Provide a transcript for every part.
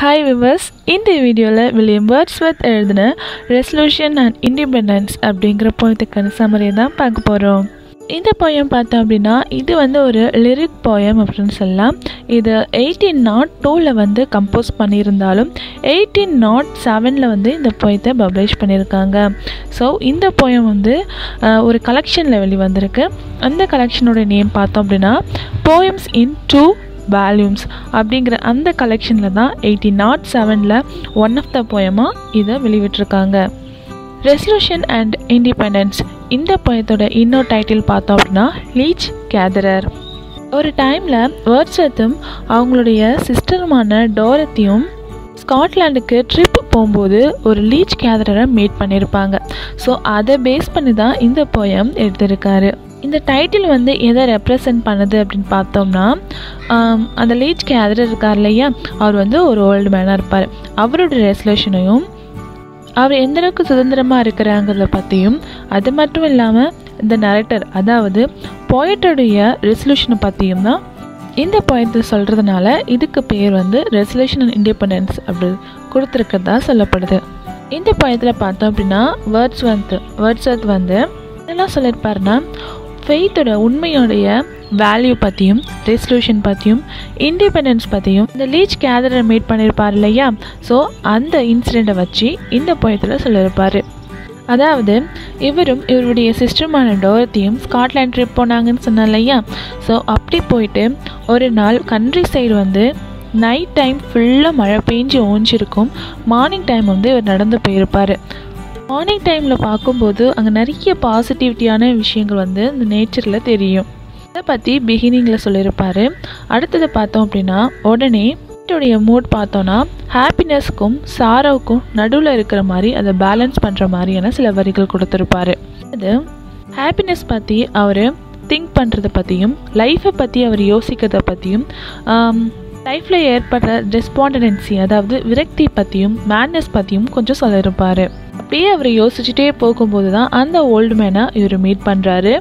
Hi viewers இந்த வீடியோவில் William Wordsworth எழுதின ரெசல்யூஷன் அண்ட் இண்டிபெண்டன்ஸ் அப்படிங்கிற போயத்துக்கான சமரியை தான் பார்க்க போகிறோம் இந்த போயம் பார்த்தோம் அப்படின்னா இது வந்து ஒரு லிரிக் போயம் அப்படின்னு சொல்லலாம் இது எயிட்டீன் நாட் டூவில் வந்து கம்போஸ் பண்ணியிருந்தாலும் எயிட்டீன் நாட் செவனில் வந்து இந்த போயத்தை பப்ளிஷ் பண்ணியிருக்காங்க ஸோ இந்த போயம் வந்து அஹ், ஒரு கலெக்ஷனில் வெளிவந்திருக்கு அந்த கலெக்ஷனோட நேம் பார்த்தோம் அப்படின்னா போயம்ஸ் இன் டூ வால்யூம்ஸ் அப்படிங்கிற அந்த கலெக்ஷனில் தான் எயிட்டீன் நாட் செவனில் ஒன் ஆஃப் த போயமாக இதை வெளிவிட்டிருக்காங்க ரெசல்யூஷன் அண்ட் இண்டிபெண்டன்ஸ் இந்த போயத்தோட இன்னொரு டைட்டில் பார்த்தோம் அப்படின்னா லீச் கேதரர் ஒரு டைமில் வேர்ட்ஸத்தும் அவங்களுடைய சிஸ்டருமான டோரத்தியும் ஸ்காட்லாண்டுக்கு ட்ரிப் போகும்போது ஒரு லீச் கேதரரை மீட் பண்ணியிருப்பாங்க ஸோ அதை பேஸ் பண்ணி தான் இந்த போயம் எடுத்திருக்காரு இந்த டைட்டில் வந்து எதை ரெப்ரசன்ட் பண்ணுது அப்படின்னு பார்த்தோம்னா ஆம், அந்த லீச் கேதரர் இருக்கார் இல்லையா அவர் வந்து ஒரு ஓல்டு மேனாக இருப்பார் அவரோட ரெசல்யூஷனையும் அவர் எந்த அளவுக்கு சுதந்திரமாக இருக்கிறாங்கிறத பற்றியும் அது மட்டும் இல்லாமல் இந்த நரேட்டர் அதாவது போயட்டோடைய ரெசல்யூஷனை பற்றியும் தான் இந்த போயத்தை சொல்கிறதுனால இதுக்கு பேர் வந்து ரெசல்யூஷன் அண்ட் இண்டிபெண்டன்ஸ் அப்படி கொடுத்துருக்கிறதா சொல்லப்படுது இந்த போயத்தில் பார்த்தோம் அப்படின்னா வேர்ட்ஸ் வந்து வேர்ட்ஸ் வந்து என்னெல்லாம் சொல்லியிருப்பாருன்னா ஃபெய்த்தோட உண்மையோடைய வேல்யூ பற்றியும் ரெசல்யூஷன் பற்றியும் இண்டிபெண்டன்ஸ் பற்றியும் இந்த லீச் கேதரை மீட் பண்ணியிருப்பார் இல்லையா ஸோ அந்த இன்சிடெண்ட்டை வச்சு இந்த போயத்தில் சொல்லியிருப்பார் அதாவது இவரும் இவருடைய சிஸ்டருமான டோரத்தியும் ஸ்காட்லாண்ட் ட்ரிப் போனாங்கன்னு சொன்னேன் இல்லையா ஸோ அப்படி போயிட்டு ஒரு நாள் கண்ட்ரி சைடு வந்து நைட் டைம் ஃபுல்லாக மழை பெஞ்சு ஓஞ்சிருக்கும் மார்னிங் டைம் வந்து இவர் நடந்து போயிருப்பார் மார்னிங் டைமில் பார்க்கும்போது அங்கே நிறைய பாசிட்டிவிட்டியான விஷயங்கள் வந்து இந்த நேச்சரில் தெரியும் அதை பற்றி பிகினிங்கில் சொல்லியிருப்பார் அடுத்தது பார்த்தோம் அப்படின்னா உடனே உடைய மூட் பார்த்தோன்னா ஹாப்பினஸ்க்கும் சாரோவுக்கும் நடுவில் இருக்கிற மாதிரி அதை பேலன்ஸ் பண்ணுற மாதிரியான சில வரிகள் கொடுத்துருப்பாரு அது ஹாப்பினஸ் பற்றி அவர் திங்க் பண்ணுறத பற்றியும் லைஃப்பை பற்றி அவர் யோசிக்கிறத பற்றியும் லைஃப்பில் ஏற்படுற ரெஸ்பாண்டன்சி அதாவது விரக்தி பற்றியும் மேட்னஸ் பற்றியும் கொஞ்சம் சொல்லியிருப்பார் அப்படியே அவர் யோசிச்சுட்டே போகும்போது தான் அந்த ஓல்டு மேனை இவர் மீட் பண்ணுறாரு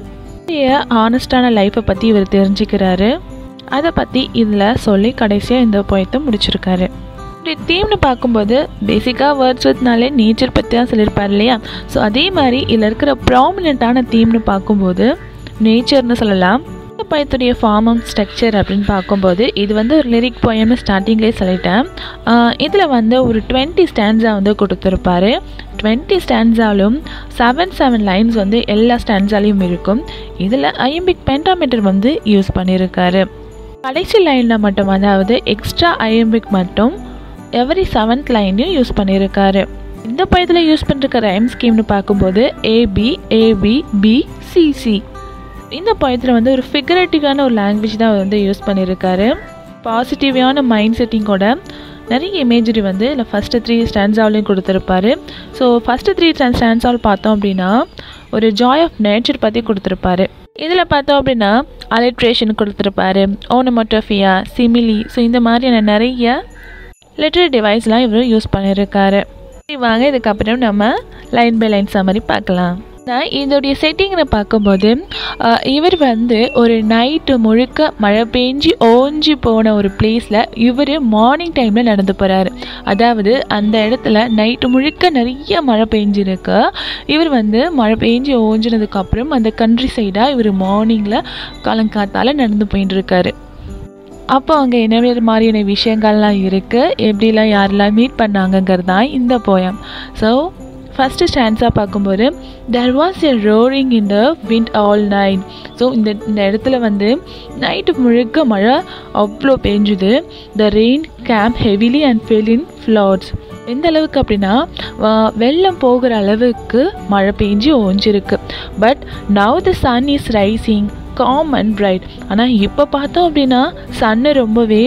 ஆனஸ்டான லைஃப்பை பற்றி இவர் தெரிஞ்சுக்கிறாரு அதை பற்றி இதில் சொல்லி கடைசியாக இந்த போயத்தை முடிச்சிருக்காரு இப்படி தீம்னு பார்க்கும்போது பேசிக்காக வேர்ட்ஸ் வித்னாலே நேச்சர் பற்றி தான் சொல்லியிருப்பார் இல்லையா ஸோ அதே மாதிரி இதில் இருக்கிற ப்ராமினெண்ட்டான தீம்னு பார்க்கும்போது நேச்சர்னு சொல்லலாம் இந்த பயத்துடைய ஃபார்ம் அண்ட் ஸ்ட்ரக்சர் அப்படின்னு பார்க்கும்போது இது வந்து ஒரு லிரிக் போயம்னு ஸ்டார்டிங்லேயே சொல்லிட்டேன் இதில் வந்து ஒரு டுவெண்ட்டி ஸ்டாண்ட்ஸா வந்து கொடுத்துருப்பாரு டுவெண்ட்டி ஸ்டாண்ட்ஸாலும் செவன் செவன் லைன்ஸ் வந்து எல்லா ஸ்டாண்ட்ஸாலையும் இருக்கும் இதில் ஐஎம்பிக் பென்டாமீட்டர் வந்து யூஸ் பண்ணியிருக்காரு கடைசி லைனில் மட்டும் அதாவது எக்ஸ்ட்ரா ஐஎம்பிக் மட்டும் எவரி செவன்த் லைனையும் யூஸ் பண்ணியிருக்காரு இந்த பயத்தில் யூஸ் பண்ணிருக்க ரைம் ஸ்கீம்னு பார்க்கும்போது ஏபி ஏபி பி சிசி இந்த பயத்தில் வந்து ஒரு ஃபிகரேட்டிவான ஒரு லாங்குவேஜ் தான் அவர் வந்து யூஸ் பண்ணியிருக்காரு பாசிட்டிவான மைண்ட் செட்டிங்கோட நிறைய இமேஜரி வந்து இல்லை ஃபஸ்ட்டு த்ரீ ஸ்டாண்ட்ஸாவிலையும் கொடுத்துருப்பாரு ஸோ ஃபஸ்ட்டு த்ரீ ஸ்டாண்ட்ஸாவில் பார்த்தோம் அப்படின்னா ஒரு ஜாய் ஆஃப் நேச்சர் பற்றி கொடுத்துருப்பாரு இதில் பார்த்தோம் அப்படின்னா அலிட்ரேஷன் கொடுத்துருப்பாரு ஓனமோட்டோஃபியா சிமிலி ஸோ இந்த மாதிரியான நிறைய லிட்டரி டிவைஸ்லாம் இவர் யூஸ் பண்ணியிருக்காரு சரி, வாங்க இதுக்கப்புறம் நம்ம லைன் பை லைன் சம்மரி பார்க்கலாம் நான் இதோடைய செட்டிங்கை பார்க்கும்போது அஹ், இவர் வந்து ஒரு நைட்டு முழுக்க மழை பெஞ்சு ஓஞ்சி போன ஒரு பிளேஸில் இவர் மார்னிங் டைமில் நடந்து போகிறாரு அதாவது அந்த இடத்துல நைட்டு முழுக்க நிறைய மழை பெஞ்சிருக்கு இவர் வந்து மழை பெஞ்சு ஓஞ்சினதுக்கப்புறம் அந்த கண்ட்ரி சைடாக இவர் மார்னிங்கில் காலங்காத்தால் நடந்து போயிட்டு இருக்காரு அப்போ அங்கே என்ன மாதிரியான விஷயங்கள்லாம் இருக்குது எப்படிலாம் யாரெல்லாம் மீட் பண்ணாங்கங்கிறது தான் இந்த போயம் ஸோ ஃபஸ்ட்டு ஸ்டாண்ட்ஸாக பார்க்கும்போது there was a roaring in the wind all night so இந்த இந்த இடத்துல வந்து நைட்டு முழுக்க மழை அவ்வளோ பெஞ்சுது the rain came heavily and fell in floods எந்த அளவுக்கு அப்படின்னா வ- வெள்ளம் போகிற அளவுக்கு மழை பெஞ்சு ஓஞ்சிருக்கு but now the sun is rising calm and bright ஆனால் இப்போ பார்த்தோம் அப்படின்னா சன்னு ரொம்பவே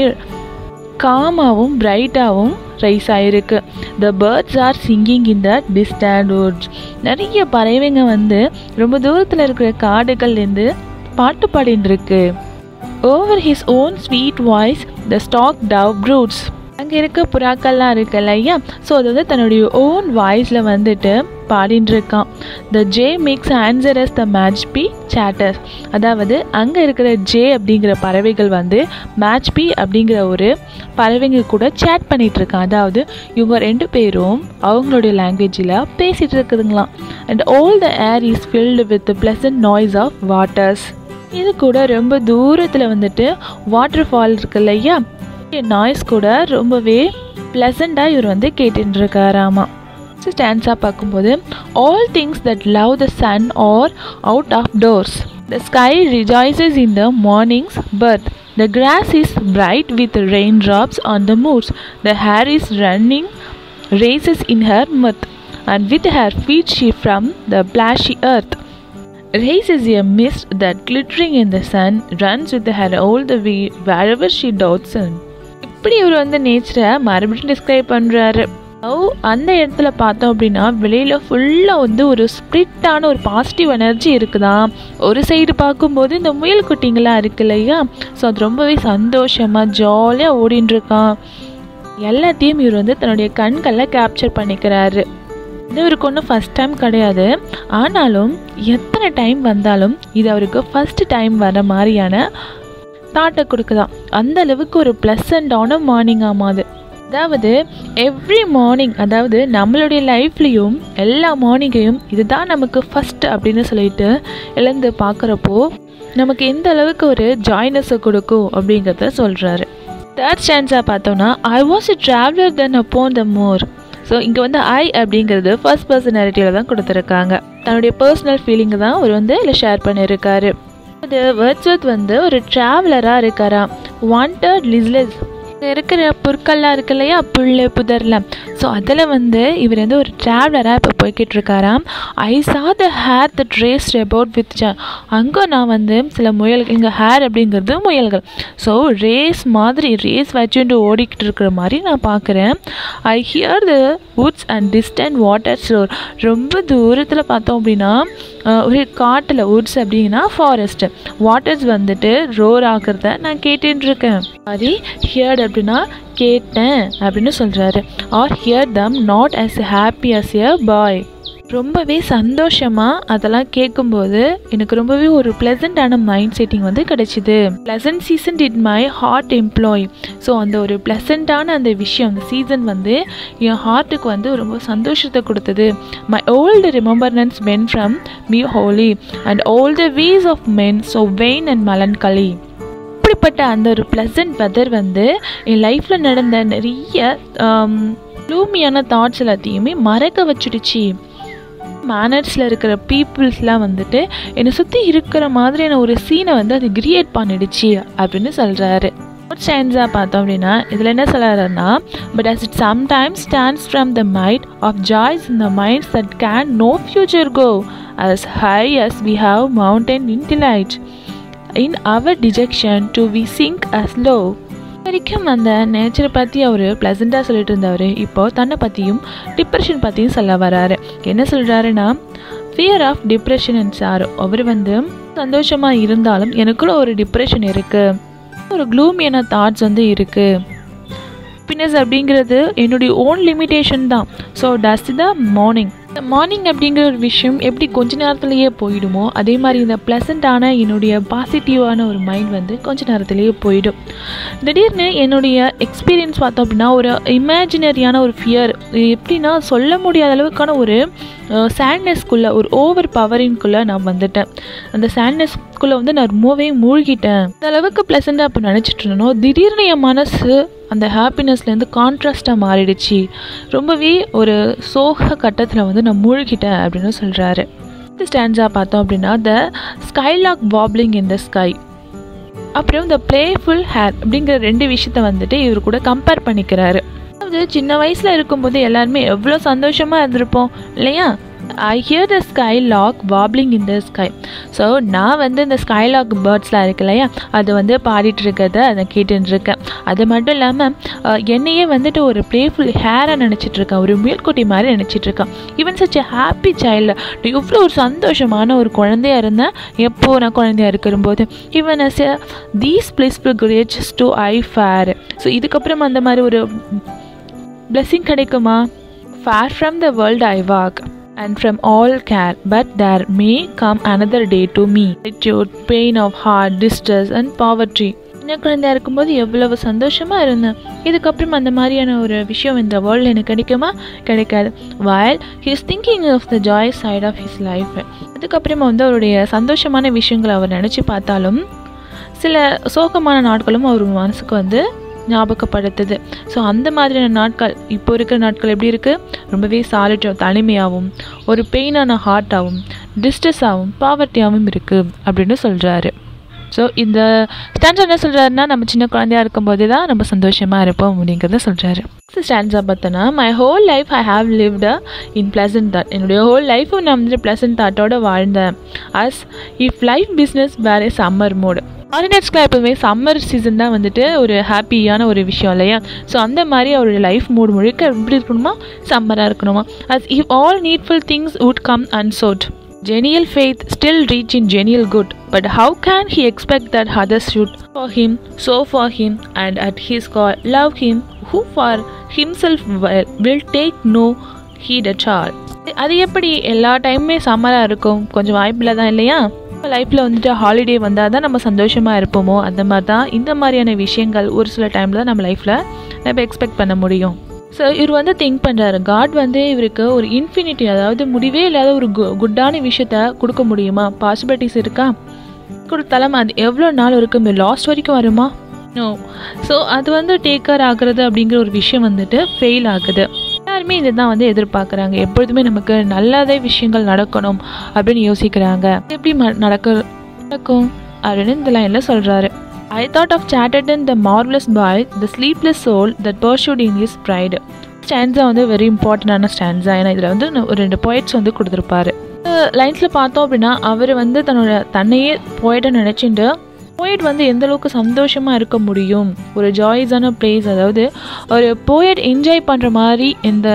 காமாகவும் பிரைட்டாகவும் ரைஸ் ஆயிருக்கு the birds are singing in the distant woods நிறைய பறவைங்க வந்து ரொம்ப தூரத்தில் இருக்கிற காடுகள்லேருந்து பாட்டு பாடின்னு இருக்கு over his own sweet voice the stock dove broods அங்கே இருக்க புறாக்கள்லாம் இருக்கு இல்லையா ஸோ அது வந்து தன்னுடைய ஓன் வாய்ஸில் வந்துட்டு பாடின்னு இருக்கான் the jay makes answer as the magpie chatters அதாவது அங்கே இருக்கிற ஜே அப்படிங்கிற பறவைகள் வந்து மேட்ச் பி அப்படிங்கிற ஒரு பறவைங்க கூட சேட் பண்ணிட்டு இருக்கான் அதாவது இவங்க ரெண்டு பேரும் அவங்களுடைய லாங்குவேஜில் பேசிகிட்டு இருக்குதுங்களாம் and all the air is filled with pleasant noise of waters இது கூட ரொம்ப தூரத்தில் வந்துட்டு வாட்டர் ஃபால் இருக்கு இல்லையா நாய்ஸ் கூட ரொம்பவே ப்ளசண்ட்டாக இவர் வந்து கேட்டுட்டு இருக்காராமா ஸ்டான்ஸாக பார்க்கும்போது all things that love the sun are out of doors the sky rejoices in the morning's birth the grass is bright with rain drops on the moors the hare is running races in her mirth and with her feet she from the plashy earth Race is a mist that glittering in the sun runs with her all the way wherever she doubts in. இப்படி இவர் வந்து நேச்சரை மறுபடியும் describe பண்ணுறாரு அந்த இடத்துல பார்த்தோம் அப்படின்னா வெளியில் ஃபுல்லாக வந்து ஒரு ஸ்ப்ரிட்டான ஒரு பாசிட்டிவ் எனர்ஜி இருக்குதான் ஒரு சைடு பார்க்கும்போது இந்த முயல் குட்டிங்களாம் இருக்கு இல்லையா ஸோ அது ரொம்பவே சந்தோஷமாக ஜாலியாக ஓடின்னு இருக்கான் எல்லாத்தையும் இவர் வந்து தன்னுடைய கண்களில் கேப்சர் பண்ணிக்கிறாரு இது இவருக்கு ஒன்றும் ஃபஸ்ட் டைம் கிடையாது ஆனாலும் எத்தனை டைம் வந்தாலும் இது அவருக்கு ஃபஸ்ட் டைம் வர மாதிரியான தாட்டை கொடுக்குதான் அந்த அளவுக்கு ஒரு ப்ளசண்டான மார்னிங் ஆமாம் அது அதாவது எவ்ரி மார்னிங் அதாவது நம்மளுடைய லைஃப்லேயும் எல்லா மார்னிங்கையும் இதுதான் நமக்கு ஃபஸ்ட் அப்படின்னு சொல்லிட்டு எழுந்து பார்க்குறப்போ நமக்கு எந்த அளவுக்கு ஒரு ஜாய்னஸை கொடுக்கும் அப்படிங்கிறத சொல்கிறாரு தேர்ட் ஸ்டான்ஸாக பார்த்தோன்னா I was a traveller then upon the moor so இங்கே வந்து ஐ அப்படிங்கிறது ஃபர்ஸ்ட் பர்சனாலிட்டியில் தான் கொடுத்துருக்காங்க தன்னுடைய பர்சனல் ஃபீலிங்கை தான் அவர் வந்து இதில் ஷேர் பண்ணியிருக்காரு அது வேர்ட்ஸ்வர்த் வந்து ஒரு ட்ராவலராக இருக்காராம் வாண்டட் லிஸ்லெஸ் இருக்கிற பொருட்கள்லாம் இருக்கு இல்லையா புல் புதர்லாம் ஸோ அதில் வந்து இவர் வந்து ஒரு ட்ராவலராக இப்போ போய்கிட்டு இருக்காராம் I saw the hare that ட்ரேஸ் அபவுட் வித் அங்கே நான் வந்து சில முயல்கள் இங்கே ஹேர் அப்படிங்கிறது முயல்கள் ஸோ ரேஸ் மாதிரி ரேஸ் வச்சுட்டு ஓடிக்கிட்டு இருக்கிற மாதிரி நான் பார்க்குறேன் I hear the woods and distant water ஸ்டோர் ரொம்ப தூரத்தில் பார்த்தோம் அப்படின்னா ஒரு காட்டில் வுட்ஸ் அப்படின்னா ஃபாரஸ்ட்டு வாட்டர்ஸ் வந்துட்டு ரோர் ஆகிறத நான் கேட்டுட்டு இருக்கேன் மாதிரி ஹியர்ட் அப்படின்னா கேட்டேன் அப்படின்னு சொல்கிறாரு or hear them not as happy as a boy ரொம்பவே சந்தோஷமாக அதெல்லாம் கேட்கும்போது எனக்கு ரொம்பவே ஒரு ப்ளசண்ட்டான மைண்ட் செட்டிங் வந்து கிடச்சிது pleasant season did my heart employ so அந்த ஒரு ப்ளசண்ட்டான அந்த விஷயம் அந்த சீசன் வந்து என் ஹார்ட்டுக்கு வந்து ரொம்ப சந்தோஷத்தை கொடுத்தது my old remembrances went from me wholly and all the ways of men so vain and melancholy அப்படிப்பட்ட அந்த ஒரு ப்ளசன்ட் வெதர் வந்து என் லைஃப்பில் நடந்த நிறைய ப்ளூமியான தாட்ஸ் எல்லாத்தையுமே மறக்க வச்சுடுச்சு மேனர்ஸில் இருக்கிற பீப்புள்ஸ்லாம் வந்துட்டு என்னை சுற்றி இருக்கிற மாதிரியான ஒரு சீனை வந்து அது கிரியேட் பண்ணிடுச்சு அப்படின்னு சொல்கிறாரு ஸ்டாண்ட்ஸாக பார்த்தோம் அப்படின்னா இதில் என்ன சொல்கிறாருன்னா but as it sometimes stands from the might of joys in the minds that can no future go as high as we have mountain in delight in our dejection do we sink as low வரைக்கும் அந்த நேச்சரை பற்றி அவர் ப்ளசண்ட்டாக சொல்லிட்டு இருந்தவர் இப்போ தன்னை பற்றியும் depression பற்றியும் சொல்ல வராரு என்ன சொல்கிறாருன்னா ஃபியர் ஆஃப் டிப்ரெஷன் சார் அவர் வந்து சந்தோஷமாக இருந்தாலும் எனக்குள்ள ஒரு டிப்ரெஷன் இருக்குது ஒரு க்ளூமியான தாட்ஸ் வந்து இருக்குது ஹாப்பினஸ் அப்படிங்கிறது என்னுடைய ஓன் லிமிட்டேஷன் தான் ஸோ டஸ்ட் த மார்னிங் இந்த மார்னிங் அப்படிங்கிற ஒரு விஷயம் எப்படி கொஞ்ச நேரத்துலேயே போயிடுமோ அதே மாதிரி இந்த ப்ளசண்ட்டான என்னுடைய பாசிட்டிவான ஒரு மைண்ட் வந்து கொஞ்ச நேரத்துலேயே போயிடும் திடீர்னு என்னுடைய எக்ஸ்பீரியன்ஸ் பார்த்தோம் அப்படின்னா ஒரு இமேஜினரியான ஒரு ஃபியர் எப்படின்னா சொல்ல முடியாத அளவுக்கான ஒரு சேட்னஸ்க்குள்ளே ஒரு ஓவர் பவரின்குள்ளே நான் வந்துட்டேன் அந்த சேட்னஸ்க்குள்ளே வந்து நான் ரொம்பவே மூழ்கிட்டேன் அந்த அளவுக்கு ப்ளசண்ட்டாக அப்போ நினச்சிட்டு இருந்தனோ திடீர்னு என் மனசு அந்த ஹாப்பினஸ்லேருந்து கான்ட்ராஸ்ட்டாக மாறிடுச்சு ரொம்பவே ஒரு சோக கட்டத்தில் வந்து நான் மூழ்கிட்டேன் அப்படின்னு சொல்கிறாரு ஸ்டாண்ட்ஸாக பார்த்தோம் அப்படின்னா த ஸ்கைலாக் வாப்ளிங் இன் த ஸ்கை அப்புறம் இந்த பிளேஃபுல் ஹேர் அப்படிங்கிற ரெண்டு விஷயத்த வந்துட்டு இவர் கூட கம்பேர் பண்ணிக்கிறாரு அதாவது சின்ன வயசில் இருக்கும்போது எல்லாருமே எவ்வளோ சந்தோஷமாக இருந்திருப்போம் இல்லையா I hear the sky lark warbling in the sky so நான் வந்து இந்த ஸ்கை லாக் பேர்ட்ஸ்லாம் இருக்கு இல்லையா அது வந்து பாடிட்டு இருக்கிறத அதை கேட்டுட்டு இருக்கேன் அது மட்டும் இல்லாமல் என்னையே வந்துட்டு ஒரு ப்ளேஃபுல் ஹேராக நினச்சிட்டு இருக்கேன் ஒரு மீல்குட்டி மாதிரி நினச்சிட்டு இருக்கேன் even such a happy child இவ்வளோ ஒரு சந்தோஷமான ஒரு குழந்தையா இருந்தேன் எப்போ நான் குழந்தையா இருக்கும்போது even as a these blissful creatures do I fare so இதுக்கப்புறம் அந்த மாதிரி ஒரு பிளெஸ்ஸிங் கிடைக்குமா far from the world I walk, and from all care, but there may come another day to me. Solitude, pain of heart, distress, and poverty. சின்ன குழந்தையா இருக்கும்போது எவ்வளவு சந்தோஷமாக இருந்தேன் இதுக்கப்புறம் அந்த மாதிரியான ஒரு விஷயம் இந்த வேர்ல்டில் எனக்கு கிடைக்குமா கிடைக்காது while he is thinking of the joy side of his life அதுக்கப்புறமா வந்து அவருடைய சந்தோஷமான விஷயங்களை அவர் நினச்சி பார்த்தாலும் சில சோகமான நாட்களும் அவர் மனசுக்கு வந்து ஞாபகப்படுத்துது ஸோ அந்த மாதிரியான நாட்கள் இப்போ இருக்கிற நாட்கள் எப்படி இருக்குது ரொம்பவே சாலிட் தனிமையாகவும் ஒரு பெயினான ஹார்ட்டாகவும் டிஸ்ட்ரெஸ்ஸாகவும் பாவர்ட்டியாகவும் இருக்குது அப்படின்னு சொல்கிறாரு ஸோ இந்த ஸ்டான்ஸா என்ன சொல்கிறாருன்னா நம்ம சின்ன குழந்தையா இருக்கும்போது தான் நம்ம சந்தோஷமாக இருப்போம் அப்படிங்கிறத சொல்கிறாரு ஸ்டான்ஸா பார்த்தோன்னா my whole life I have lived in pleasant thought என்னுடைய ஹோல் லைஃப்பும் நான் வந்து ப்ளசன்ட் தாட்டோட வாழ்ந்தேன் as if life business were summer mood ஃபாரினர்ஸ்க்குலாம் எப்போதுமே சம்மர் சீசன் தான் வந்துட்டு ஒரு ஹாப்பியான ஒரு விஷயம் இல்லையா ஸோ அந்த மாதிரி அவருடைய லைஃப் மூடு முழுக்க எப்படி இருக்கணுமா சம்மராக இருக்கணுமா as if all needful things would come unsought genial faith still reach in genial good but how can he expect that others should for him so for him and at his call love him who for himself will, will take no heed at all அது எப்படி எல்லா டைமுமே சம்மராக இருக்கும் கொஞ்சம் வாய்ப்பில் தான் இல்லையா லைஃப்பில் வந்துட்டு ஹாலிடே வந்தால் தான் நம்ம சந்தோஷமாக இருப்போமோ அந்த மாதிரி தான் இந்த மாதிரியான விஷயங்கள் ஒரு சில டைமில் தான் நம்ம லைஃப்பில் நம்ம எக்ஸ்பெக்ட் பண்ண முடியும் ஸோ இவர் வந்து திங்க் பண்ணுறாரு காட் வந்து இவருக்கு ஒரு இன்ஃபினிட்டி அதாவது முடிவே இல்லாத ஒரு கு குட்டான விஷயத்த கொடுக்க முடியுமா பாசிபிலிட்டிஸ் இருக்கா கொடுத்தாலும் அது எவ்வளோ நாள் இருக்கும் லாஸ்ட் வரைக்கும் வருமா நோ ஸோ அது வந்து டேக்கர் ஆகுறது அப்படிங்கிற ஒரு விஷயம் வந்துட்டு ஃபெயில் ஆகுது எல்லாருமே இதை தான் வந்து எதிர்பார்க்குறாங்க எப்பொழுதுமே நமக்கு நல்லதே விஷயங்கள் நடக்கணும் அப்படின்னு யோசிக்கிறாங்க எப்படி ம- நடக்க நடக்கும் அப்படின்னு இந்த லைனில் சொல்கிறாரு I thought of chatted in the marvelous boy the sleepless soul that pursued in his pride stanza வந்து வெரி இம்பார்ட்டண்டான ஸ்டான்ஸா ஏன்னா இதில் வந்து ந- ஒரு ரெண்டு போய்ட்ஸ் வந்து கொடுத்துருப்பாரு லைன்ஸில் பார்த்தோம் அப்படின்னா அவர் வந்து தன்னோட தன்னையே போய்ட்டை நினச்சிட்டு போயட் வந்து எந்த அளவுக்கு சந்தோஷமாக இருக்க முடியும் ஒரு ஜாய்ஸான பிளேஸ் அதாவது ஒரு போயட் என்ஜாய் பண்ணுற மாதிரி எந்த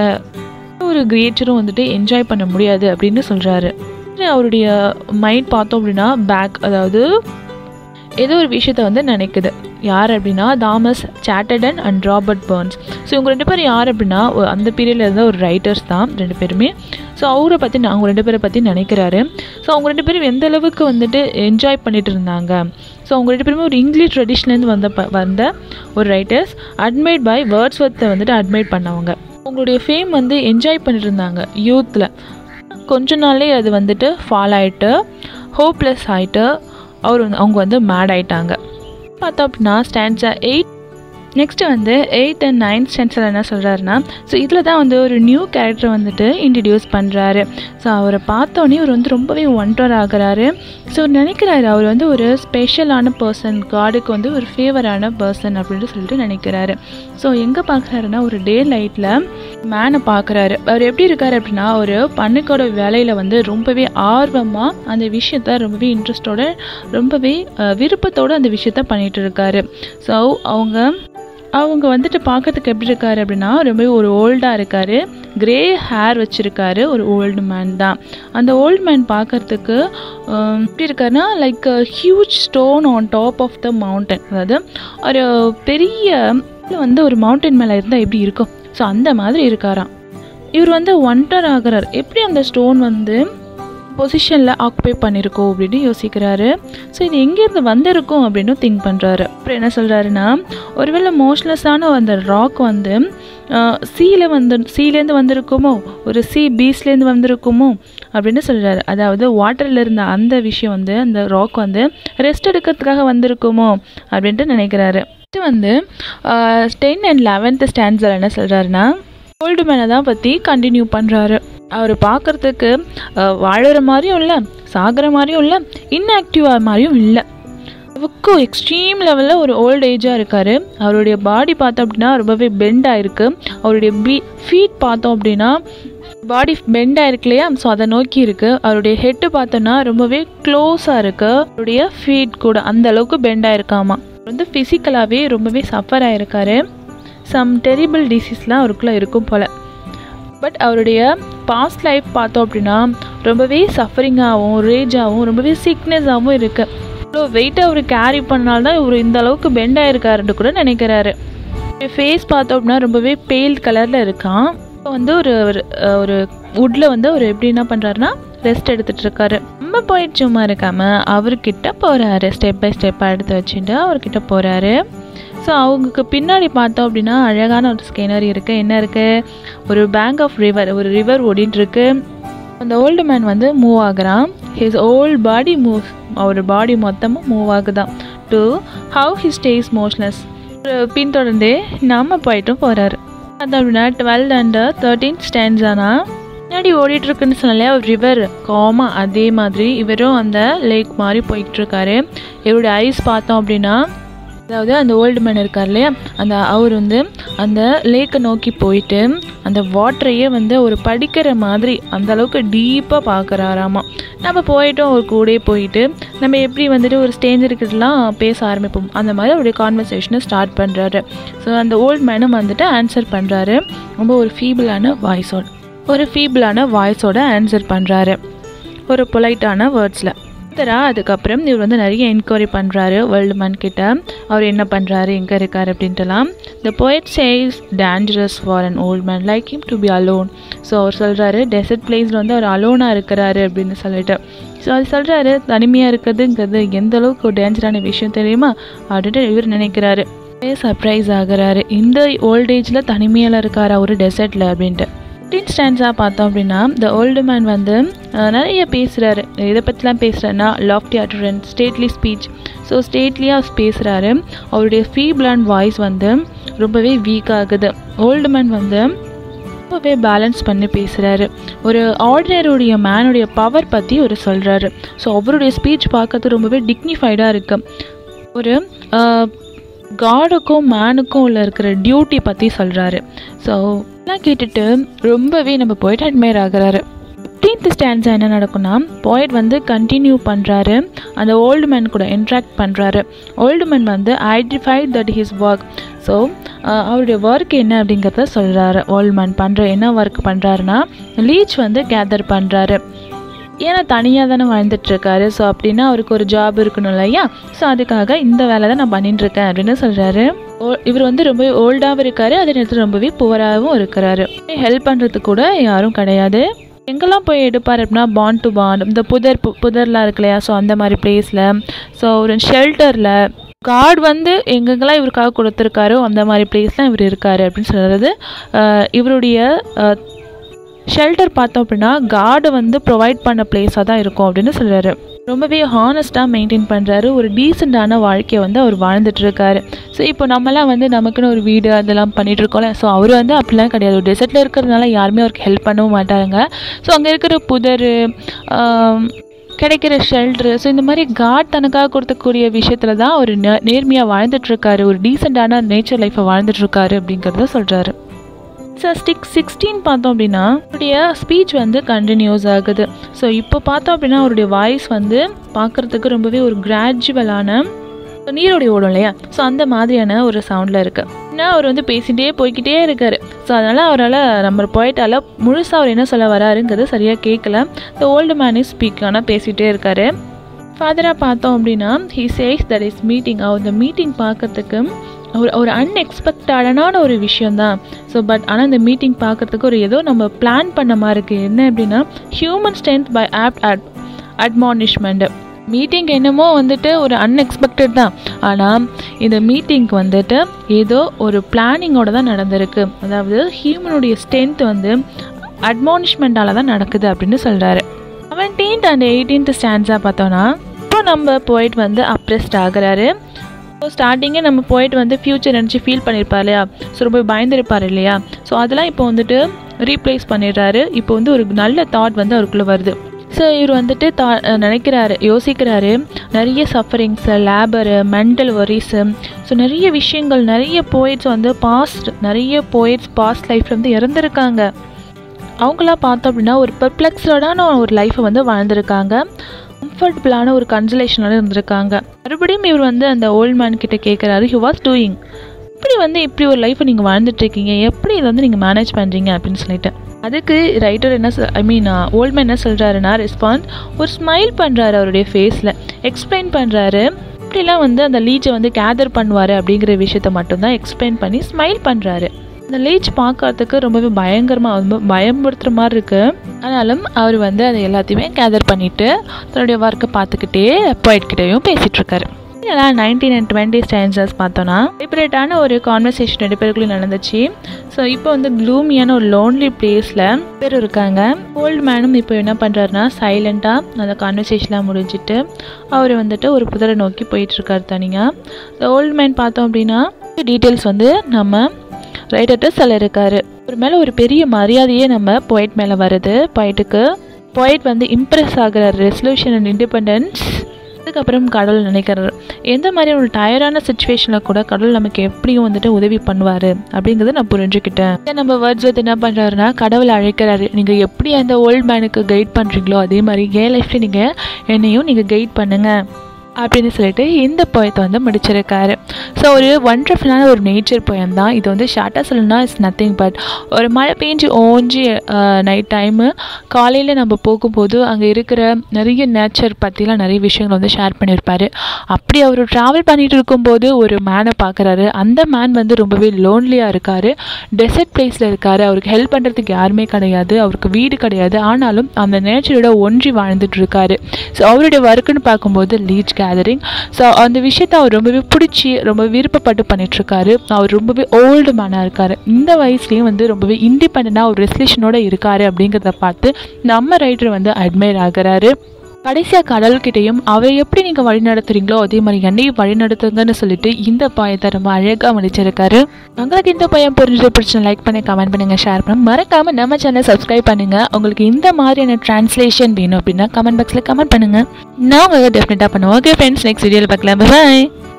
ஒரு கிரியேச்சரும் வந்துட்டு என்ஜாய் பண்ண முடியாது அப்படின்னு சொல்கிறாரு அவருடைய மைண்ட் பார்த்தோம் அப்படின்னா பேக் அதாவது ஏதோ ஒரு விஷயத்த வந்து நினைக்குது யார் அப்படின்னா Thomas Chatterton and Robert Burns so இவங்க ரெண்டு பேரும் யார் அப்படின்னா ஒ- அந்த பீரியடில் இருந்த ஒரு ரைட்டர்ஸ் தான் ரெண்டு பேருமே ஸோ அவரை பற்றி அவங்க ரெண்டு பேரை பற்றி நினைக்கிறாரு ஸோ அவங்க ரெண்டு பேரும் எந்த அளவுக்கு வந்துட்டு என்ஜாய் பண்ணிட்டு இருந்தாங்க ஸோ அவங்க ரெண்டு பேருமே ஒரு இங்கிலீஷ் ட்ரெடிஷ்னலேருந்து வந்த ப வந்த ஒரு ரைட்டர்ஸ் அட்மைட் பை வேர்ட்ஸ் ஒர்த்தை வந்துட்டு அட்மைட் பண்ணவங்க அவங்களுடைய ஃபேம் வந்து என்ஜாய் பண்ணிட்டு இருந்தாங்க யூத்தில் கொஞ்ச நாள்லே அது வந்துட்டு ஃபால் ஆயிட்டு ஹோப்லெஸ் ஆயிட்டு அவர் வந்து அவங்க வந்து மேட் ஆயிட்டாங்க பார்த்தோம் அப்படின்னா ஸ்டான்ஸா எயிட் நெக்ஸ்ட் வந்து எயிட் அண்ட் நைன்த் ஸ்டான்ஸில் என்ன சொல்கிறாருன்னா ஸோ இதில் தான் வந்து ஒரு நியூ கேரக்டர் வந்துட்டு இன்ட்ரடியூஸ் பண்ணுறாரு ஸோ அவரை பார்த்தோன்னே அவர் வந்து ரொம்பவே ஒன்டர் ஆகுறாரு ஸோ நினைக்கிறாரு அவர் வந்து ஒரு ஸ்பெஷலான பர்சன் காடுக்கு வந்து ஒரு ஃபேவரான பர்சன் அப்படின்ட்டு சொல்லிட்டு நினைக்கிறாரு ஸோ எங்கே பார்க்குறாருன்னா ஒரு டே லைட்டில் மேனை பார்க்குறாரு அவர் எப்படி இருக்காரு அப்படின்னா ஒரு பண்ணுக்கோட வேலையில் வந்து ரொம்பவே ஆர்வமாக அந்த விஷயத்த ரொம்பவே இன்ட்ரெஸ்டோட ரொம்பவே அஹ், விருப்பத்தோட அந்த விஷயத்த பண்ணிட்டு இருக்காரு ஸோ அவங்க அவங்க வந்துட்டு பார்க்கறதுக்கு எப்படி இருக்காரு அப்படின்னா ரொம்பவே ஒரு ஓல்டாக இருக்காரு கிரே ஹேர் வச்சுருக்காரு ஒரு ஓல்டு மேன் தான் அந்த ஓல்டு மேன் பார்க்கறதுக்கு ஆம், எப்படி இருக்காருன்னா like huge stone on top of the mountain அதாவது ஒரு பெரிய வந்து ஒரு மவுண்டன் மேலே இருந்தால் எப்படி இருக்கும் ஸோ அந்த மாதிரி இருக்காராம் இவர் வந்து ஒன்டர் ஆகுறார் எப்படி அந்த ஸ்டோன் வந்து பொசிஷனில் ஆக்குபை பண்ணியிருக்கோம் அப்படின்னு யோசிக்கிறாரு ஸோ இது எங்கேருந்து வந்திருக்கும் அப்படின்னு திங்க் பண்ணுறாரு அப்புறம் என்ன சொல்கிறாருன்னா ஒருவேளை மோஷன்லெஸ்ஸான அந்த ராக் வந்து சீல வந்து சீலேருந்து வந்திருக்குமோ ஒரு சி பீஸ்லேருந்து வந்திருக்குமோ அப்படின்னு சொல்கிறாரு அதாவது வாட்டரில் இருந்த அந்த விஷயம் வந்து அந்த ராக் வந்து ரெஸ்ட் எடுக்கிறதுக்காக வந்திருக்குமோ அப்படின்ட்டு நினைக்கிறாரு Next வந்து டென் அண்ட் லெவன்த்து ஸ்டாண்ட்ஸில் என்ன சொல்கிறாருன்னா ஓல்டு மேனை தான் பற்றி கண்டினியூ பண்ணுறாரு அவர் பார்க்குறதுக்கு வாழுற மாதிரியும் இல்லை சாகிற மாதிரியும் இல்லை இன்ஆக்டிவாக மாதிரியும் இல்லை அளவுக்கு எக்ஸ்ட்ரீம் லெவலில் ஒரு ஓல்ட் ஏஜாக இருக்கார் அவருடைய பாடி பார்த்தோம் அப்படின்னா ரொம்பவே பெண்ட் ஆயிருக்கு அவருடைய பீ ஃபீட் பார்த்தோம் அப்படின்னா பாடி பெண்ட் ஆயிருக்கு இல்லையா ஸோ அதை நோக்கி இருக்கு அவருடைய ஹெட்டு பார்த்தோன்னா ரொம்பவே க்ளோஸாக இருக்கு அவருடைய ஃபீட் கூட அந்த அளவுக்கு பெண்ட் ஆயிருக்காமா வந்து ஃபிசிக்கலாகவே ரொம்பவே சஃபர் ஆயிருக்காரு சம் டெரிபிள் டிசீஸ்லாம் அவருக்குள்ளே இருக்கும் போல் பட் அவருடைய பாஸ்ட் லைஃப் பார்த்தோம் அப்படின்னா ரொம்பவே சஃபரிங்காகவும் ரேஜாகவும் ரொம்பவே சிக்னஸாகவும் இருக்குது இவ்வளோ வெயிட்டை அவர் கேரி பண்ணால்தான் தான் இவர் இந்த அளவுக்கு பெண்ட் ஆயிருக்காருன்னு கூட நினைக்கிறாரு ஃபேஸ் பார்த்தோம் அப்படின்னா ரொம்பவே பேல் கலரில் இருக்கான் இப்போ வந்து ஒரு ஒரு- ஒரு வுட்டில் வந்து அவர் எப்படி என்ன பண்ணுறாருன்னா ரெஸ்ட் எடுத்துட்டு இருக்காரு நம்ம போயிட்டு சும்மா இருக்காம அவர்கிட்ட போகிறாரு ஸ்டெப் பை ஸ்டெப்பாக எடுத்து வச்சுட்டு அவர்கிட்ட போகிறாரு ஸோ அவங்களுக்கு பின்னாடி பார்த்தோம் அப்படின்னா அழகான ஒரு ஸ்கேனரி இருக்குது என்ன இருக்குது ஒரு பேங்க் ஆஃப் ரிவர் ஒரு ரிவர் ஓடிட்டு இருக்கு அந்த ஓல்டு மேன் வந்து மூவ் ஆகுறான் ஹிஸ் ஓல்ட் பாடி மூவ் அவர் பாடி மொத்தமும் மூவ் ஆகுதான் to how he stays motions பின்தொடர்ந்தே நம்ம போயிட்டும் போகிறாரு அது அப்படின்னா டுவெல் அண்ட் தேர்ட்டீன் ஸ்டாண்ட்ஸ் ஆனால் முன்னாடி ஓடிட்டு இருக்குன்னு சொன்னாலே ஒரு ரிவர் காமா அதே மாதிரி இவரும் அந்த லேக் மாதிரி போய்கிட்டு இருக்காரு இவருடைய ஐஸ் பார்த்தோம் அப்படின்னா அதாவது அந்த ஓல்டு மேன் இருக்கார் இல்லையா அந்த அவர் வந்து அந்த லேக்கை நோக்கி போயிட்டு அந்த வாட்டரையே வந்து ஒரு படிக்கிற மாதிரி அந்த அளவுக்கு டீப்பாக பார்க்குறாராமா நம்ம போயிட்டோம் அவர் கூடயே போயிட்டு நம்ம எப்படி வந்துட்டு ஒரு ஸ்டேஞ்சர்கிட்டலாம் பேச ஆரம்பிப்போம் அந்த மாதிரி அவருடைய கான்வர்சேஷனை ஸ்டார்ட் பண்ணுறாரு ஸோ அந்த ஓல்டு மேனும் வந்துட்டு ஆன்சர் பண்ணுறாரு ரொம்ப ஒரு ஃபீபிளான வாய்ஸோட ஒரு ஃபீபிளான வாய்ஸோட ஆன்சர் பண்ணுறாரு ஒரு பொலைட்டான வேர்ட்ஸில் தரா அதுக்கப்புறம் இவர் வந்து நிறைய என்கொயரி பண்ணுறாரு வேர்ல்டு மேன் கிட்ட அவர் என்ன பண்ணுறாரு எங்கே இருக்கார் அப்படின்ட்டுலாம் the poet says dangerous for an old man like him to be alone so அவர் சொல்கிறாரு டெசர்ட் பிளேஸில் வந்து அவர் அலோனாக இருக்கிறாரு அப்படின்னு சொல்லிட்டு ஸோ அது சொல்கிறாரு தனிமையாக இருக்கிறதுங்கிறது எந்த அளவுக்கு ஒரு டேஞ்சரான விஷயம் தெரியுமா அப்படின்ட்டு இவர் நினைக்கிறாரு சர்ப்ரைஸ் ஆகுறாரு இந்த ஓல்டேஜில் தனிமையில் இருக்காரா ஒரு டெசர்ட்டில் அப்படின்ட்டு ஃபிஃப்டீன் ஸ்டாண்ட்ஸாக பார்த்தோம் அப்படின்னா த ஓல்டு மேன் வந்து அஹ், நிறைய பேசுகிறாரு இதை பற்றிலாம் பேசுகிறேன்னா lofty utterance stately speech so ஸ்டேட்லியாக பேசுகிறாரு அவருடைய ஃபீபிளான் வாய்ஸ் வந்து ரொம்பவே வீக் ஆகுது ஓல்டு மேன் வந்து ரொம்பவே பேலன்ஸ் பண்ணி பேசுகிறாரு ஒரு ஆர்டினரியுடைய மேனுடைய பவர் பற்றி அவர் சொல்கிறாரு ஸோ அவருடைய ஸ்பீச் பார்க்கறது ரொம்பவே டிக்னிஃபைடாக இருக்கு ஒரு காடுக்கும் மேனுக்கும் உள்ள இருக்கிற டியூட்டி பற்றி சொல்கிறாரு ஸோ எல்லாம் கேட்டுட்டு ரொம்பவே நம்ம போயிட்டு அட்மையர் ஆகுறாரு ஃபிஃப்டீன்த் ஸ்டாண்ட்ஸ் என்ன நடக்கும்னா போய்ட் வந்து கண்டினியூ பண்ணுறாரு அந்த ஓல்டு மேன் கூட இன்ட்ராக்ட் பண்ணுறாரு ஓல்டு மேன் வந்து identified that his work so அவருடைய ஒர்க் என்ன அப்படிங்கிறத சொல்கிறாரு ஓல்டு மேன் பண்ணுற என்ன ஒர்க் பண்ணுறாருன்னா லீச் வந்து கேதர் பண்ணுறாரு ஏன்னா தனியாக தானே வாழ்ந்துட்டுருக்காரு ஸோ அப்படின்னா அவருக்கு ஒரு ஜாப் இருக்கணும் இல்லையா ஸோ அதுக்காக இந்த வேலை தான் நான் பண்ணிட்டு இருக்கேன் அப்படின்னு சொல்கிறாரு இவர் வந்து ரொம்ப ஓல்டாகவும் இருக்காரு அதே நேரத்தில் ரொம்பவே புவராகவும் இருக்கிறாரு ஹெல்ப் பண்ணுறதுக்கு கூட யாரும் கிடையாது எங்கெல்லாம் போய் எடுப்பார் அப்படின்னா பாண்ட் டு பாண்ட் இந்த புதர் பு- புதர்லாம் இருக்கு இல்லையா ஸோ அந்த மாதிரி பிளேஸில் ஸோ ஒரு ஷெல்டரில் காட் வந்து எங்கெங்கெல்லாம் இவருக்காக கொடுத்துருக்காரோ அந்த மாதிரி பிளேஸ்லாம் இவர் இருக்காரு அப்படின்னு சொல்கிறது அஹ், இவருடைய ஷெல்டர் பார்த்தோம் அப்படின்னா கார்டு வந்து ப்ரொவைட் பண்ண பிளேஸாக தான் இருக்கும் அப்படின்னு சொல்கிறாரு ரொம்பவே ஹானஸ்ட்டாக மெயின்டைன் பண்ணுறாரு ஒரு டீசெண்டான வாழ்க்கையை வந்து அவர் வாழ்ந்துட்டு இருக்காரு ஸோ இப்போ நம்மலாம் வந்து நமக்குன்னு ஒரு வீடு அதெல்லாம் பண்ணிட்டு இருக்கோம்ல ஸோ அவர் வந்து அப்படிலாம் கிடையாது ஒரு டெசர்ட்டில் இருக்கிறதுனால யாருமே அவருக்கு ஹெல்ப் பண்ணவும் மாட்டாங்க ஸோ அங்கே இருக்கிற புதர் ஆம், கிடைக்கிற ஷெல்ட்ரு ஸோ இந்த மாதிரி காட் தனக்காக கொடுக்கக்கூடிய விஷயத்துல தான் அவர் நே- நேர்மையா வாழ்ந்துட்டு இருக்காரு ஒரு டீசெண்டான நேச்சர் லைஃப்பை வாழ்ந்துட்டு இருக்காரு அப்படிங்கிறத சொல்றாரு ஸோ ஸ்டிக் சிக்ஸ்டீன் பார்த்தோம் அப்படின்னா அவருடைய ஸ்பீச் வந்து கண்டினியூஸ் ஆகுது ஸோ இப்போ பார்த்தோம் அப்படின்னா அவருடைய வாய்ஸ் வந்து பார்க்குறதுக்கு ரொம்பவே ஒரு கிராஜுவலான நீரோடி ஓடும் இல்லையா ஸோ அந்த மாதிரியான ஒரு சவுண்டில் இருக்கு ஏன்னா அவர் வந்து பேசிகிட்டே போய்க்கிட்டே இருக்காரு ஸோ அதனால் அவரால் நம்ம போயிட்டால முழுசாக அவர் என்ன சொல்ல வராருங்கிறது சரியாக கேட்கல the old man is speak ஆனால் பேசிகிட்டே இருக்காரு ஃபாதராக பார்த்தோம் அப்படின்னா he says that is meeting அந்த மீட்டிங் பார்க்கறதுக்கு ஒரு ஒரு அன்எக்ஸ்பெக்டடான ஒரு விஷயந்தான் ஸோ பட் ஆனால் இந்த மீட்டிங் பார்க்கறதுக்கு ஒரு ஏதோ நம்ம பிளான் பண்ண மாதிரி இருக்குது என்ன அப்படின்னா human strength by apt at admonishment meeting என்னமோ வந்துட்டு ஒரு அன்எக்ஸ்பெக்டட் தான் ஆனால் இந்த மீட்டிங்க்கு வந்துட்டு ஏதோ ஒரு பிளானிங்கோட தான் நடந்திருக்கு அதாவது ஹியூமனுடைய ஸ்ட்ரென்த் வந்து அட்மானிஷ்மெண்ட்டால தான் நடக்குது அப்படின்னு சொல்கிறாரு செவன்டீன்த் அண்ட் எயிட்டீன்த் ஸ்டாண்ட்ஸாக பார்த்தோன்னா இப்போ நம்ம போயிட் வந்து அப்ரெஸ்ட் ஆகுறாரு ஸோ ஸ்டார்டிங்கே நம்ம போயிட்டு வந்து ஃப்யூச்சர் நினச்சி ஃபீல் பண்ணியிருப்பார் இல்லையா ஸோ ரொம்ப பயந்துருப்பார் இல்லையா ஸோ அதெல்லாம் இப்போ வந்துட்டு ரீப்ளேஸ் பண்ணிடுறாரு இப்போ வந்து ஒரு நல்ல தாட் வந்து அவருக்குள்ளே வருது ஸோ இவர் வந்துட்டு தா நினைக்கிறாரு யோசிக்கிறாரு நிறைய sufferings labour mental worries so நிறைய விஷயங்கள் நிறைய போயிட்ஸ் வந்து பாஸ்ட் நிறைய போயிட்ஸ் பாஸ்ட் லைஃப்பில் வந்து இறந்துருக்காங்க அவங்களாம் பார்த்தோம் அப்படின்னா ஒரு பெர்ப்ளெக்ஸோடான ஒரு லைஃப்பை வந்து வாழ்ந்திருக்காங்க கம்ஃபர்டபுளான ஒரு கன்சலேஷனோட இருந்திருக்காங்க மறுபடியும் இவர் வந்து அந்த ஓல்ட் மேன் கிட்ட கேட்குறாரு ஹி வாஸ் டூயிங் இப்படி வந்து இப்படி ஒரு லைஃப்பை நீங்கள் வாழ்ந்துட்டு இருக்கீங்க எப்படி இதை வந்து நீங்கள் மேனேஜ் பண்ணுறீங்க அப்படின்னு சொல்லிட்டு அதுக்கு ரைட்டர் என்ன ஐ மீன் ஓல்ட் மேன் என்ன சொல்கிறாருன்னா ரெஸ்பாண்ட் ஒரு ஸ்மைல் பண்ணுறாரு அவருடைய ஃபேஸில் எக்ஸ்பிளைன் பண்ணுறாரு இப்படிலாம் வந்து அந்த லீச்சை வந்து கேதர் பண்ணுவார் அப்படிங்கிற விஷயத்த மட்டும்தான் எக்ஸ்பிளைன் பண்ணி ஸ்மைல் பண்ணுறாரு அந்த லீச் பார்க்கறதுக்கு ரொம்பவே பயங்கரமாக ரொம்ப பயமுறுத்துற மாதிரி இருக்குது ஆனாலும் அவர் வந்து அதை எல்லாத்தையுமே கேதர் பண்ணிவிட்டு தன்னுடைய ஒர்க்கை பார்த்துக்கிட்டே போயிட்கிட்டையும் பேசிகிட்டு இருக்காரு இதெல்லாம் நைன்டீன் அண்ட் டுவெண்ட்டி ஸ்டான்சர்ஸ் பார்த்தோன்னா செப்பரேட்டான ஒரு கான்வர்சேஷன் ரெண்டு பேருக்குள்ளே நடந்துச்சு ஸோ இப்போ வந்து க்ளூமியான ஒரு லோன்லி பிளேஸில் பேர் இருக்காங்க ஓல்டு மேனும் இப்போ என்ன பண்ணுறாருனா சைலண்ட்டாக அந்த கான்வர்சேஷன்லாம் முடிஞ்சிட்டு அவர் வந்துட்டு ஒரு புதரை நோக்கி போயிட்டுருக்காரு தனியாக இந்த ஓல்டு மேன் பார்த்தோம் அப்படின்னா டீட்டெயில்ஸ் வந்து நம்ம ரைட்டர்கிட்ட சொல்லியிருக்காரு ஒரு மேலே ஒரு பெரிய மரியாதையே நம்ம பொயிட் மேலே வருது பொயிட்டுக்கு பொயிட் வந்து இம்ப்ரெஸ் ஆகிற ரெசல்யூஷன் அண்ட் இண்டிபெண்டன்ஸ் அதுக்கப்புறம் கடவுள் நினைக்கிறாரு எந்த மாதிரி ஒரு டயர்டான சுச்சுவேஷனில் கூட கடவுள் நமக்கு எப்படியும் வந்துட்டு உதவி பண்ணுவார் அப்படிங்கிறத நான் புரிஞ்சுக்கிட்டேன் இதை நம்ம வேர்ட்ஸ் வந்து என்ன பண்ணுறாருன்னா கடவுளை அழைக்கிறாரு நீங்கள் எப்படி அந்த ஓல்ட் மேனுக்கு கைட் பண்ணுறீங்களோ அதே மாதிரி ஏன் லைஃப்ல நீங்கள் என்னையும் நீங்கள் கைட் பண்ணுங்கள் அப்படின்னு சொல்லிட்டு இந்த போயத்தை வந்து முடிச்சிருக்காரு ஸோ ஒரு ஒண்டர்ஃபுல்லான ஒரு நேச்சர் போயம் தான் இது வந்து ஷார்ட்டாக சொல்லணும்னா இட்ஸ் நத்திங் பட் ஒரு மழை பெஞ்சு ஓஞ்சி நைட் டைமு காலையில் நம்ம போகும்போது அங்கே இருக்கிற நிறைய நேச்சர் பற்றிலாம் நிறைய விஷயங்கள் வந்து ஷேர் பண்ணியிருப்பார் அப்படி அவர் ட்ராவல் பண்ணிட்டு இருக்கும்போது ஒரு மேனை பார்க்குறாரு அந்த மேன் வந்து ரொம்பவே லோன்லியாக இருக்கார் டெசர்ட் பிளேஸில் இருக்கார் அவருக்கு ஹெல்ப் பண்ணுறதுக்கு யாருமே கிடையாது அவருக்கு வீடு கிடையாது ஆனாலும் அந்த நேச்சரோட ஒன்றி வாழ்ந்துட்டு இருக்காரு ஸோ அவருடைய ஒர்க்குன்னு பார்க்கும்போது லீச் கேதரிங் ஸோ அந்த விஷயத்தை அவர் ரொம்பவே பிடிச்சி ரொம்ப விருப்பப்பட்டு பண்ணிகிட்ருக்காரு அவர் ரொம்பவே ஓல்டு மேனாக இருக்கார் இந்த வயசுலேயும் வந்து ரொம்பவே இண்டிபெண்ட்டாக ஒரு ரெசல்யூஷனோட இருக்கார் அப்படிங்கிறத பார்த்து நம்ம ரைட்டர் வந்து அட்மையர் ஆகிறாரு கடைசியாக கடல்கிட்டையும் அவரை எப்படி நீங்கள் வழி நடத்துறீங்களோ அதே மாதிரி என்னையும் வழி நடத்துங்கன்னு சொல்லிட்டு இந்த பாயத்தை ரொம்ப அழகாக முடிச்சிருக்காரு உங்களுக்கு இந்த பையன் புரிஞ்சு பிடிச்ச லைக் பண்ணி கமெண்ட் பண்ணுங்க ஷேர் பண்ணுங்க மறக்காம நம்ம சேனல் சப்ஸ்கிரைப் பண்ணுங்க உங்களுக்கு இந்த மாதிரியான டிரான்ஸ்லேஷன் வேணும் அப்படின்னா கமெண்ட் பாக்ஸில் கமெண்ட் பண்ணுங்க நான் உங்களுக்கு டெஃபினட்டாக பண்ணுவோம் ஓகே ஃப்ரெண்ட்ஸ் நெக்ஸ்ட் வீடியோவில் பார்க்கலாம் பாய்